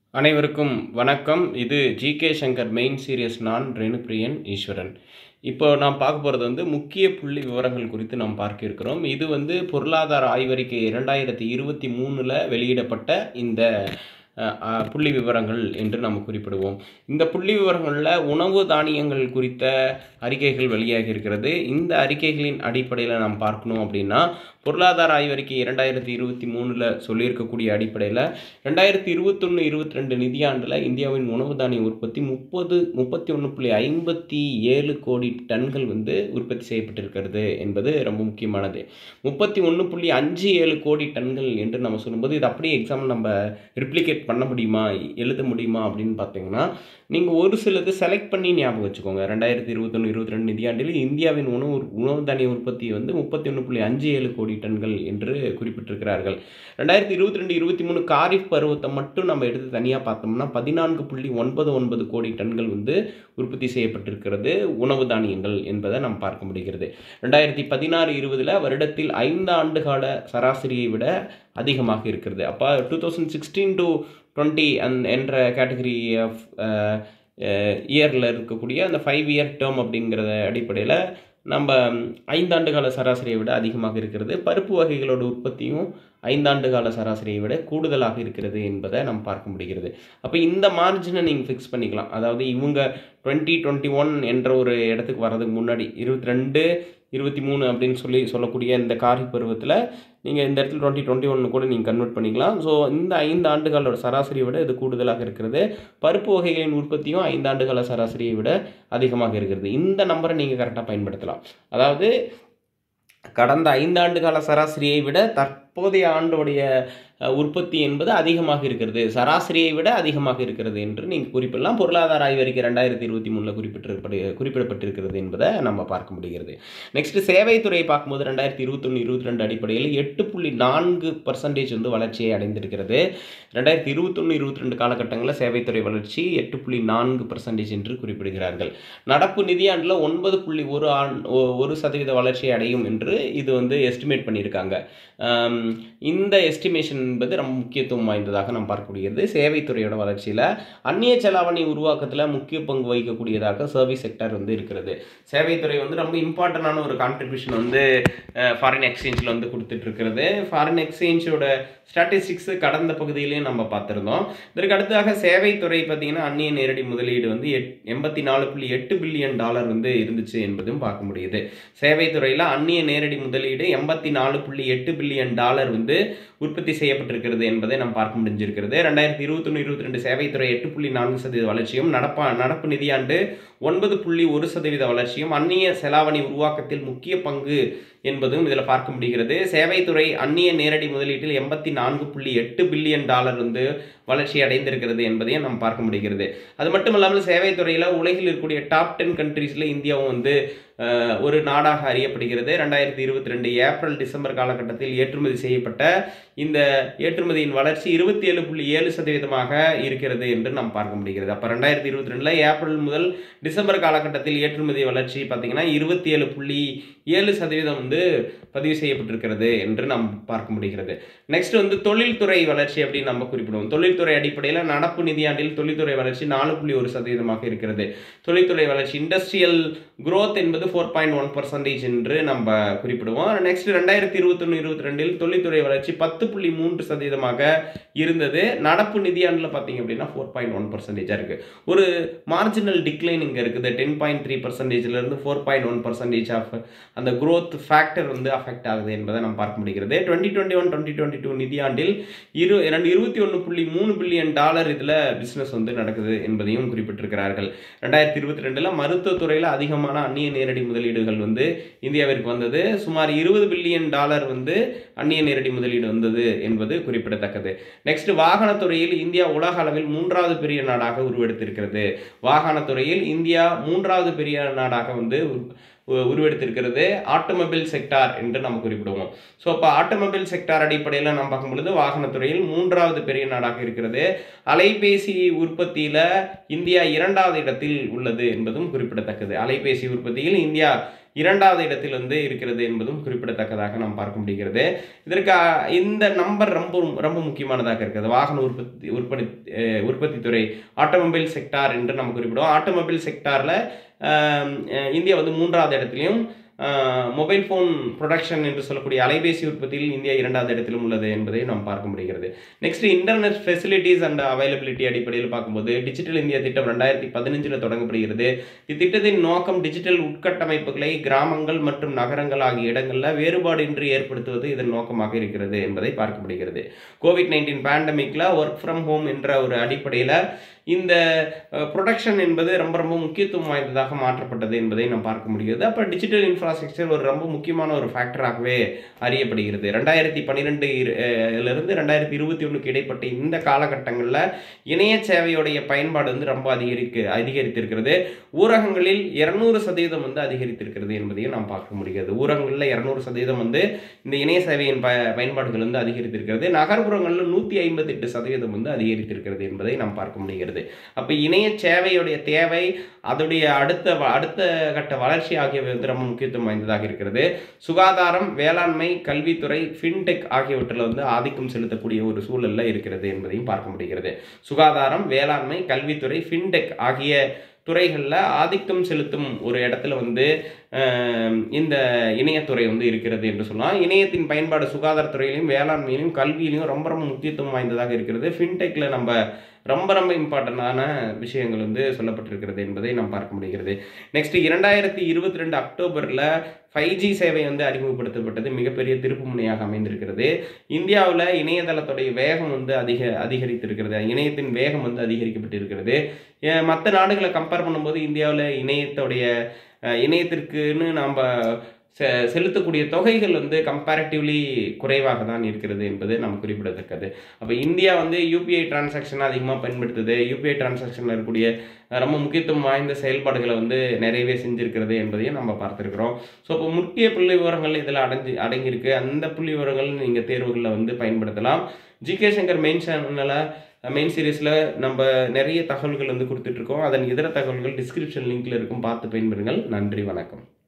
அனைவருக்கும் வணக்கம் இது ஜிகே சங்கர் மெயின் சீரியஸ் நான் ரேணுபிரியன் ஈஸ்வரன் இப்போ நாம் பார்க்க போகிறது வந்து முக்கிய புள்ளி விவரங்கள் குறித்து நாம் பார்க்க இருக்கிறோம் இது வந்து பொருளாதார ஆய்வறிக்கை இரண்டாயிரத்தி இருபத்தி மூணில் வெளியிடப்பட்ட இந்த அஹ், அஹ், புள்ளி விவரங்கள் என்று நாம் குறிப்பிடுவோம் இந்த புள்ளி விவரங்களில் உணவு தானியங்கள் குறித்த அறிக்கைகள் வெளியாகி இருக்கிறது இந்த அறிக்கைகளின் அடிப்படையில் நாம் பார்க்கணும் அப்படின்னா பொருளாதார ஆய்வறிக்கை இரண்டாயிரத்தி இருபத்தி மூணில் சொல்லியிருக்கக்கூடிய அடிப்படையில் ரெண்டாயிரத்தி இருபத்தொன்று இருபத்தி ரெண்டு நிதியாண்டில் இந்தியாவின் உணவு தானிய உற்பத்தி முப்பது முப்பத்தி ஒன்று புள்ளி ஐம்பத்தி ஏழு கோடி டன்கள் வந்து உற்பத்தி செய்யப்பட்டிருக்கிறது என்பது ரொம்ப முக்கியமானது முப்பத்தி ஒன்று புள்ளி அஞ்சு ஏழு கோடி டன்கள் என்று நம்ம சொல்லும்போது இது அப்படியே எக்ஸாம்பிள் நம்ம ரிப்ளிகேட் பண்ண முடியுமா எழுத முடியுமா அப்படின்னு பார்த்தீங்கன்னா நீங்கள் ஒரு சிலது செலக்ட் பண்ணி ஞாபகம் வச்சுக்கோங்க ரெண்டாயிரத்தி இருபத்தொன்று இருபத்தி ரெண்டு நிதியாண்டில் இந்தியாவின் உணவு உணவு தானிய உற்பத்தி வந்து முப்பத்தி ஒன்று புள்ளி அஞ்சு ஏழு கோடி டன்கள் என்று குறிப்பிட்டிருக்கிறார்கள் ரெண்டாயிரத்தி இருபத்தி ரெண்டு இருபத்தி மூணு காரிஃப் பருவத்தை மட்டும் நம்ம எடுத்து தனியாக பார்த்தோம்னா பதினான்கு புள்ளி ஒன்பது ஒன்பது கோடி டன்கள் வந்து உற்பத்தி செய்யப்பட்டிருக்கிறது உணவு தானியங்கள் என்பதை நாம் பார்க்க முடிகிறது ரெண்டாயிரத்தி பதினாறு இருபதில் வருடத்தில் ஐந்து ஆண்டு கால சராசரியை விட அதிகமாக இருக்கிறது அப்போ two thousand sixteen to twenty and என்ற கேட்டகரி ஆஃப் இயரில் இருக்கக்கூடிய அந்த ஃபைவ் இயர் டேர்ம் அப்படிங்கிறத அடிப்படையில் நம்ம ஐந்தாண்டு கால சராசரியை விட அதிகமாக இருக்கிறது பருப்பு வகைகளோட உற்பத்தியும் ஐந்தாண்டு கால சராசரியை விட கூடுதலாக இருக்கிறது என்பதை நம்ம பார்க்க முடிகிறது அப்போ இந்த மார்ஜினை நீங்கள் ஃபிக்ஸ் பண்ணிக்கலாம் அதாவது இவங்க டுவெண்ட்டி டுவெண்ட்டி ஒன் என்ற ஒரு இடத்துக்கு வர்றதுக்கு முன்னாடி இருபத்தி ரெண்டு இருபத்தி மூணு அப்படின்னு சொல்லி சொல்லக்கூடிய இந்த காரி பருவத்தில் நீங்கள் இந்த இடத்துல டுவெண்ட்டி டுவெண்ட்டி ஒன்று கூட நீங்கள் கன்வெர்ட் பண்ணிக்கலாம் ஸோ இந்த ஐந்து ஆண்டுகளோட சராசரியை விட இது கூடுதலாக இருக்கிறது பருப்பு வகைகளின் உற்பத்தியும் ஐந்து ஆண்டுகால சராசரியை விட அதிகமாக இருக்கிறது இந்த நம்பரை நீங்கள் கரெக்டாக பயன்படுத்தலாம் அதாவது கடந்த ஐந்தாண்டு கால சராசரியை விட தற்போதைய ஆண்டோடைய அஹ், உற்பத்தி என்பது அதிகமாக இருக்கிறது சராசரியை விட அதிகமாக இருக்கிறது என்று நீங்கள் குறிப்பிடலாம் பொருளாதார ஆய்வறிக்கை ரெண்டாயிரத்தி இருபத்தி மூணில் குறிப்பிட்டிருப்பது குறிப்பிடப்பட்டிருக்கிறது என்பதை நம்ம பார்க்க முடிகிறது நெக்ஸ்ட் சேவைத்துறையை பார்க்கும்போது ரெண்டாயிரத்தி இருபத்தொன்று இருபத்தி ரெண்டு அடிப்படையில் எட்டு புள்ளி நான்கு பர்சன்டேஜ் வந்து வளர்ச்சியை அடைந்திருக்கிறது ரெண்டாயிரத்தி இருபத்தொன்று இருபத்தி ரெண்டு காலகட்டங்களில் சேவைத்துறை வளர்ச்சி எட்டு புள்ளி நான்கு பர்சன்டேஜ் என்று குறிப்பிடுகிறார்கள் நடப்பு நிதியாண்டில் ஒன்பது புள்ளி ஒரு ஆண் ஒ- ஒரு சதவீத வளர்ச்சியை அடையும் என்று இது வந்து எஸ்டிமேட் பண்ணியிருக்காங்க ஆம், இந்த எஸ்டிமேஷன் என்பது ரொம்ப முக்கியத்துவம் வாய்ந்ததாக நாம் பார்க்கக்கூடியது சேவைத்துறையோட வளர்ச்சியில் அந்நிய செலாவணி உருவாக்கத்தில் முக்கிய பங்கு வகிக்கக்கூடியதாக சர்வீஸ் செக்டர் வந்து இருக்கிறது சேவைத்துறை வந்து ரொம்ப இம்பார்ட்டண்டான ஒரு கான்ட்ரிபியூஷன் வந்து ஃபாரின் எக்ஸ்சேஞ்சில் வந்து கொடுத்துட்டு இருக்கிறது ஃபாரின் எக்ஸ்சேஞ்சோட ஸ்டாட்டிஸ்டிக்ஸ் கடந்த பகுதியிலையும் நம்ம பார்த்துருந்தோம் இதற்கு அடுத்ததாக சேவைத்துறை பார்த்தீங்கன்னா அந்நிய நேரடி முதலீடு வந்து எட் எண்பத்தி நாலு புள்ளி எட்டு பில்லியன் டாலர் வந்து இருந்துச்சு என்பதும் பார்க்க முடியுது சேவைத்துறையில் அந்நிய நேரடி முதலீடு எண்பத்தி நாலு புள்ளி எட்டு பில்லியன் டாலர் வந்து உற்பத்தி செய்யப்பட்டிருக்கிறது என்பதை நாம் பார்க்க முடிஞ்சிருக்கிறது ரெண்டாயிரத்தி இருபத்தொன்று இருபத்தி ரெண்டு சேவைத்துறை எட்டு புள்ளி நான்கு சதவீத வளர்ச்சியும் நடப்பா நடப்பு நிதியாண்டு ஒன்பது புள்ளி ஒரு சதவீத வளர்ச்சியும் அந்நிய செலாவணி உருவாக்கத்தில் முக்கிய பங்கு என்பதும் இதில் பார்க்க முடிகிறது சேவைத்துறை அந்நிய நேரடி முதலீட்டில் எண்பத்தி நான்கு புள்ளி எட்டு பில்லியன் டாலர் வந்து வளர்ச்சி அடைந்திருக்கிறது என்பதையும் நாம் பார்க்க முடிகிறது அது மட்டும் இல்லாமல் சேவைத்துறையில் உலகில் இருக்கக்கூடிய டாப் டென் கண்ட்ரீஸில் இந்தியாவும் வந்து அஹ், ஒரு நாடாக அறியப்படுகிறது ரெண்டாயிரத்தி இருபத்தி ரெண்டு ஏப்ரல் டிசம்பர் காலகட்டத்தில் ஏற்றுமதி செய்யப்பட்ட இந்த ஏற்றுமதியின் வளர்ச்சி இருபத்தி ஏழு புள்ளி ஏழு சதவீதமாக இருக்கிறது என்று நாம் பார்க்க முடிகிறது அப்போ ரெண்டாயிரத்தி இருபத்தி ரெண்டில் ஏப்ரல் முதல் டிசம்பர் காலகட்டத்தில் ஏற்றுமதி வளர்ச்சி பார்த்தீங்கன்னா இருபத்தி ஏழு புள்ளி ஏழு சதவீதம் வந்து பதிவு செய்யப்பட்டிருக்கிறது என்று நாம் பார்க்க முடிகிறது நெக்ஸ்ட் வந்து தொழில்துறை வளர்ச்சி அப்படின்னு நம்ம குறிப்பிடுவோம் தொழில்துறை அடிப்படையில் நடப்பு நிதியாண்டில் தொழில்துறை வளர்ச்சி நாலு புள்ளி ஒரு சதவீதமாக இருக்கிறது தொழில்துறை வளர்ச்சி இண்டஸ்ட்ரியல் growth என்பது ஃபோர் பாயிண்ட் ஒன் பர்சன்டேஜ் என்று நம்ம குறிப்பிடுவோம் நெக்ஸ்ட் ரெண்டாயிரத்தி இருபத்தொன்று இருபத்தி ரெண்டில் தொழில்துறை வளர்ச்சி பத்து புள்ளி மூன்று சதவீதமாக இருந்தது நடப்பு நிதியாண்டில் பார்த்தீங்க அப்படின்னா ஃபோர் பாயிண்ட் ஒன் பர்சன்டேஜாக இருக்குது ஒரு மார்ஜினல் டிக்ளைன் இங்கே இருக்குது டென் பாயிண்ட் த்ரீ பர்சன்டேஜ்லேருந்து four point one percentage of அந்த growth ஃபேக்டர் வந்து அஃபெக்ட் ஆகுது என்பதை நம்ம பார்க்க முடிகிறது twenty twenty one twenty twenty two நிதியாண்டில் இரு இரண்டு இருபத்தி ஒன்று புள்ளி மூணு பில்லியன் டாலர் இதில் பிஸ்னஸ் வந்து நடக்குது என்பதையும் குறிப்பிட்டிருக்கிறார்கள் ரெண்டாயிரத்தி இருபத்தி ரெண்டில் மருத்துவத்துறையில் அதிகமான அந்நிய நேரடி முதலீடுகள் வந்து இந்தியாவிற்கு வந்தது சுமார் இருபது பில்லியன் டாலர் வந்து அந்நிய நேரடி முதலீடு வந்தது என்பது குறிப்பிடத்தக்கது நெக்ஸ்ட் வாகனத்துறையில் இந்தியா உலக அளவில் மூன்றாவது பெரிய நாடாக உருவெடுத்திருக்கிறது வாகனத்துறையில் இந்தியா மூன்றாவது பெரிய நாடாக வந்து உரு- உ- உருவெடுத்திருக்கிறது ஆட்டோமொபைல் செக்டார் என்று நம்ம குறிப்பிடுவோம் ஸோ அப்போ ஆட்டோமொபைல் செக்டார் அடிப்படையில் நம்ம பார்க்கும் பொழுது வாகனத்துறையில் மூன்றாவது பெரிய நாடாக இருக்கிறது அலைபேசி உற்பத்தியில் இந்தியா இரண்டாவது இடத்தில் உள்ளது என்பதும் குறிப்பிடத்தக்கது அலைபேசி உற்பத்தியில் இந்தியா இரண்டாவது இடத்தில் வந்து இருக்கிறது என்பதும் குறிப்பிடத்தக்கதாக நாம் பார்க்க முடிகிறது இதற்கு அஹ், இந்த நம்பர் ரொம்ப ரொம்ப முக்கியமானதாக இருக்கிறது வாகன உற்பத்தி உற்பத்தி அஹ், உற்பத்தி துறை ஆட்டோமொபைல் செக்டார் என்று நம்ம குறிப்பிடுவோம் ஆட்டோமொபைல் செக்டாரில் இந்தியா வந்து மூன்றாவது இடத்துலையும் மொபைல் ஃபோன் ப்ரொடக்ஷன் என்று சொல்லக்கூடிய அலைபேசி உற்பத்தியில் இந்தியா இரண்டாவது இடத்திலும் உள்ளது என்பதை நாம் பார்க்க முடிகிறது next internet facilities and availability அடிப்படையில் பார்க்கும்போது டிஜிட்டல் இந்தியா திட்டம் ரெண்டாயிரத்தி பதினஞ்சில் தொடங்கப்படுகிறது இத்திட்டத்தின் நோக்கம் டிஜிட்டல் உட்கட்டமைப்புகளை கிராமங்கள் மற்றும் நகரங்கள் ஆகிய இடங்களில் வேறுபாடின்றி ஏற்படுத்துவது இதன் நோக்கமாக இருக்கிறது என்பதை பார்க்க முடிகிறது கோவிட் நைன்டீன் பேண்டமிக்கில் ஒர்க் ஃப்ரம் ஹோம் என்ற ஒரு அடிப்படையில் இந்த ப்ரொடக்ஷன் என்பது ரொம்ப ரொம்ப முக்கியத்துவம் வாய்ந்ததாக மாற்றப்பட்டது என்பதை நாம் பார்க்க முடிகிறது அப்போ டிஜிட்டல் இன்ஃப்ராஸ்ட்ரக்சர் ஒரு ரொம்ப முக்கியமான ஒரு ஃபேக்டராகவே அறியப்படுகிறது ரெண்டாயிரத்தி பன்னிரெண்டு இருந்து ரெண்டாயிரத்தி இருபத்தி ஒன்றுக்கு இடைப்பட்ட இந்த காலகட்டங்களில் இணைய சேவையுடைய பயன்பாடு வந்து ரொம்ப அதிகரிக்க அதிகரித்திருக்கிறது ஊரகங்களில் இரநூறு சதவீதம் வந்து அதிகரித்திருக்கிறது என்பதையும் நாம் பார்க்க முடிகிறது ஊரகங்களில் இரநூறு சதவீதம் வந்து இந்த இணைய சேவையின் ப பயன்பாடுகள் வந்து அதிகரித்திருக்கிறது நகர்ப்புறங்களில் நூற்றி ஐம்பத்தெட்டு சதவீதம் வந்து அதிகரித்திருக்கிறது என்பதை நாம் பார்க்க முடிகிறது அப்போ இணைய சேவையுடைய தேவை அதோடைய அடுத்த வ- அடுத்த கட்ட வளர்ச்சி ஆகியவை வந்து ரொம்ப முக்கியத்துவம் வாய்ந்ததாக இருக்கிறது சுகாதாரம் வேளாண்மை கல்வித்துறை ஃபின்டெக் ஆகியவற்றில் வந்து ஆதிக்கம் செலுத்தக்கூடிய ஒரு சூழல்ல இருக்கிறது என்பதையும் பார்க்க முடிகிறது சுகாதாரம் வேளாண்மை கல்வித்துறை ஃபின்டெக் ஆகிய துறைகளில் ஆதிக்கம் செலுத்தும் ஒரு இடத்துல வந்து அஹ், இந்த இணையத்துறை வந்து இருக்கிறது என்று சொல்லலாம் இணையத்தின் பயன்பாடு சுகாதாரத்துறையிலையும் வேளாண்மையிலும் கல்வியிலையும் ரொம்ப ரொம்ப முக்கியத்துவம் வாய்ந்ததாக இருக்கிறது ஃபின்டெக்ல நம்ம ரொம்ப ரொம்ப இம்பார்ட்டண்டான விஷயங்கள் வந்து சொல்லப்பட்டிருக்கிறது என்பதை நாம் பார்க்க முடிகிறது நெக்ஸ்ட் இரண்டாயிரத்தி இருபத்தி ரெண்டு அக்டோபரில் ஃபைவ் ஜி சேவை வந்து அறிமுகப்படுத்தப்பட்டது மிகப்பெரிய திருப்பு முனையாக அமைந்திருக்கிறது இந்தியாவில் இணையதளத்துடைய வேகம் வந்து அதிக அதிகரித்திருக்கிறது இணையத்தின் வேகம் வந்து அதிகரிக்கப்பட்டிருக்கிறது மற்ற நாடுகளை கம்பேர் பண்ணும்போது இந்தியாவில் இணையத்துடைய அஹ், இணையத்திற்குன்னு நாம் செ செலுத்தக்கூடிய தொகைகள் வந்து கம்பேரிட்டிவ்லி குறைவாக தான் இருக்கிறது என்பது நம்ம குறிப்பிடத்தக்கது அப்போ இந்தியா வந்து யூபிஐ டிரான்சாக்ஷன் அதிகமாக பயன்படுத்துது யூபிஐ டிரான்சாக்ஷனில் இருக்கக்கூடிய அஹ், ரொம்ப முக்கியத்துவம் வாய்ந்த செயல்பாடுகளை வந்து நிறையவே செஞ்சிருக்கிறது என்பதையும் நம்ம பார்த்துருக்குறோம் ஸோ இப்போ முக்கிய புள்ளி விவரங்கள் இதில் அடைஞ்சு அடங்கியிருக்கு அந்த புள்ளி விவரங்கள் நீங்கள் தேர்வுகளில் வந்து பயன்படுத்தலாம் ஜிகே சங்கர் மெயின் சேனலில் மெயின் சீரீஸில் நம்ம நிறைய தகவல்கள் வந்து கொடுத்துட்ருக்கோம் அதன் இதர தகவல்கள் டிஸ்கிரிப்ஷன் லிங்க்ல இருக்கும் பார்த்து பயன்பெறுங்கள் நன்றி வணக்கம்